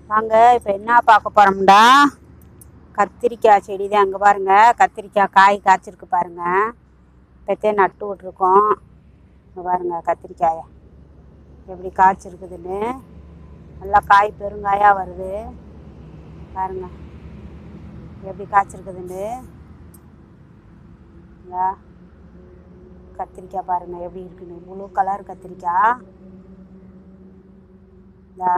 வாங்க இப்போ என்ன பார்க்க போகிறோம்டா கத்திரிக்காய் செடி தான் அங்கே பாருங்க கத்திரிக்காய் காய் காய்ச்சிருக்கு பாருங்க இப்போத்தே நட்டு விட்ருக்கோம் இங்க பாருங்க கத்திரிக்காயை எப்படி காய்ச்சிருக்குதுன்னு நல்லா காய் பெருங்காயாக வருது பாருங்க எப்படி காய்ச்சிருக்குதுன்னு இந்தா, கத்திரிக்காய் பாருங்க எப்படி இருக்குன்னு ப்ளூ கலர் கத்திரிக்காய் இந்தா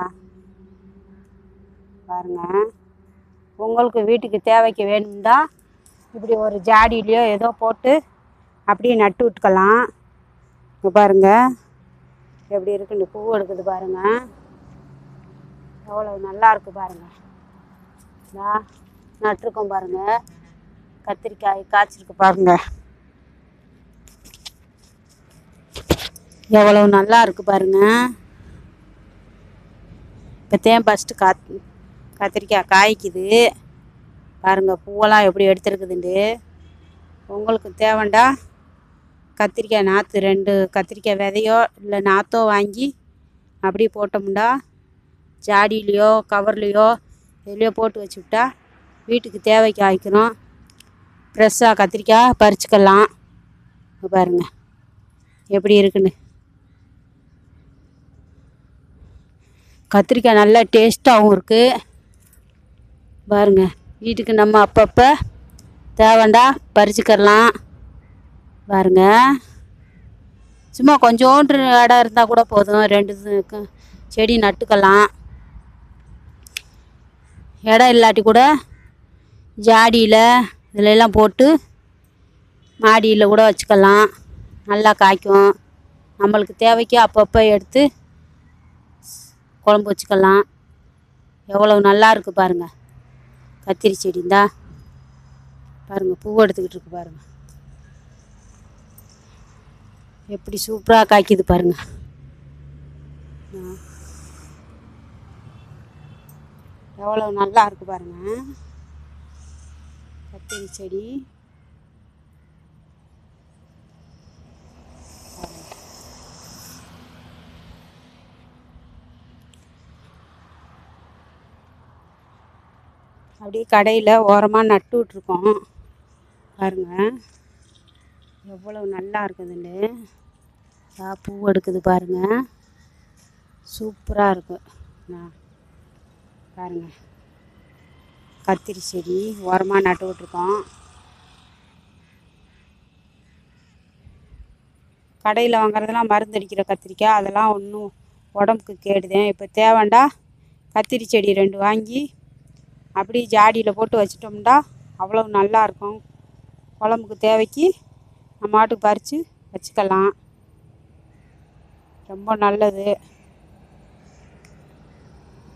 பாருங்க உங்களுக்கு வீட்டுக்கு தேவைக்கு வேணும்னா இப்படி ஒரு ஜாடியிலையோ ஏதோ போட்டு அப்படியே நட்டு விட்டுக்கலாம் இங்கே பாருங்க எப்படி இருக்குன்னு பூ எடுக்குது பாருங்க எவ்வளோ நல்லா இருக்கு பாருங்க இந்தா நட்டிருக்கோம் பாருங்க கத்திரிக்காய் காய்ச்சிருக்கு பாருங்க எவ்வளோ நல்லா இருக்கு பாருங்க இப்போத்தேன் ஃபஸ்ட்டு காத் கத்திரிக்காய் காய்க்குது பாருங்கள் பூவெல்லாம் எப்படி எடுத்துருக்குதுண்டு உங்களுக்கு தேவைண்டா கத்திரிக்காய் நாற்று ரெண்டு கத்திரிக்காய் விதையோ இல்லை நாற்றோ வாங்கி அப்படியே போட்டோம்டா ஜாடியிலையோ கவர்லேயோ எதுலையோ போட்டு வச்சுவிட்டா வீட்டுக்கு தேவைக்கு ஆய்க்கிறோம் ஃப்ரெஷ்ஷாக கத்திரிக்காய் பறிச்சுக்கலாம் இங்க பாருங்க எப்படி இருக்குன்னு கத்திரிக்காய் நல்லா டேஸ்ட்டாகவும் இருக்குது பாருங்க வீட்டுக்கு நம்ம அப்பப்போ தேவைண்டா பறிச்சுக்கலாம் பாருங்க சும்மா கொஞ்சோண்டு இடம் இருந்தால் கூட போதும் ரெண்டு இது க- செடி நட்டுக்கலாம் இடம் இல்லாட்டி கூட ஜாடியில் இதுல எல்லாம் போட்டு மாடியில் கூட வச்சுக்கலாம் நல்லா காய்க்கும் நம்மளுக்கு தேவைக்கு அப்பப்போ எடுத்து குழம்பு வச்சுக்கலாம் எவ்வளோ நல்லா இருக்குது பாருங்க கத்திரி செடி இந்தா பாருங்க பூ எடுத்துக்கிட்டு இருக்கு பாருங்க எப்படி சூப்பராக காய்க்குது பாருங்க ஆ. எவ்வளோ நல்லா இருக்கு பாருங்க கத்திரி செடி அப்படியே கடையில் ஓரமாக நட்டு விட்ருக்கோம் பாருங்க எவ்வளோ நல்லா இருக்குதுன்னு ஆ, பூ எடுக்குது பாருங்க சூப்பராக இருக்கு நான் பாருங்க கத்திரி செடி ஓரமாக நட்டு விட்ருக்கோம் கடையில் வாங்குறதெல்லாம் மருந்து அடிக்கிற கத்திரிக்காய் அதெல்லாம் ஒன்றும் உடம்புக்கு கேடுதேன் இப்போ தேவைண்டா கத்திரி செடி ரெண்டு வாங்கி அப்படியே ஜாடியில் போட்டு வச்சிட்டோம்டா அவ்வளோ நல்லா இருக்கும் குழம்புக்கு தேவைக்கு நம்ம மாட்டுக்கு பறித்து வச்சுக்கலாம் ரொம்ப நல்லது